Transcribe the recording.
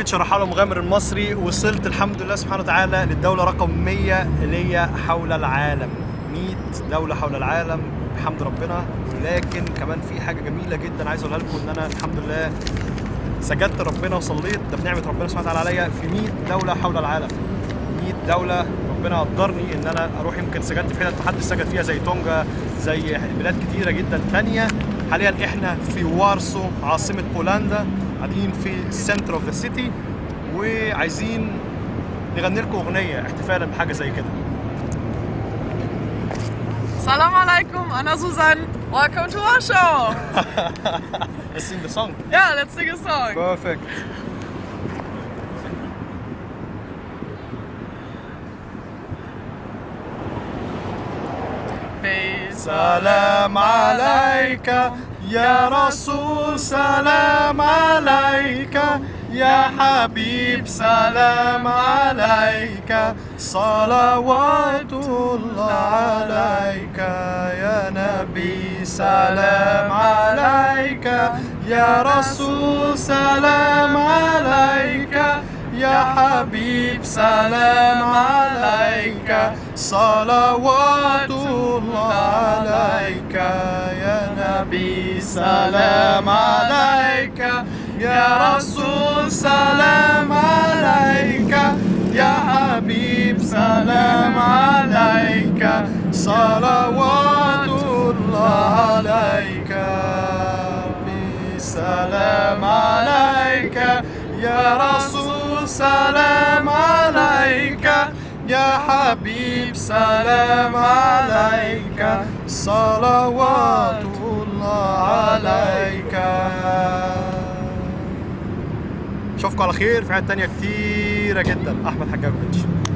حاجوفيتش رحاله المغامر المصري وصلت الحمد لله سبحانه وتعالى للدوله رقم 100 اللي هي حول العالم 100 دوله حول العالم بحمد ربنا ولكن كمان في حاجه جميله جدا عايز اقولها لكم ان انا الحمد لله سجدت ربنا وصليت ده بنعمه ربنا سبحانه وتعالى عليا في 100 دوله حول العالم 100 دوله ربنا قدرني ان انا اروح يمكن سجدت في حتت محدش سجد فيها زي تونجا زي بلاد كتيره جدا تانية حاليا احنا في وارسو عاصمه بولندا قاعدين في السنتر اوف ذا سيتي وعايزين نغني لكم اغنيه احتفالا بحاجه زي كده Salam alaikum, Anna Susan. Welcome to our show. Let's sing the song. Yeah, let's sing a song. Perfect. سلام عليك يا رسول سلام عليك يا حبيب سلام عليك صلوات الله عليك يا نبي سلام عليك يا رسول سلام عليك يا حبيب سلام عليك صلوات الله عليك يا نبي سلام عليك يا رسول سلام عليك يا حبيب سلام عليك صلوات الله عليك سلام عليك يا رسول سلام عليك يا حبيب سلام عليك صلوات الله عليك اشوفكم على خير في حاجات تانية كتيرة جدا احمد حجاج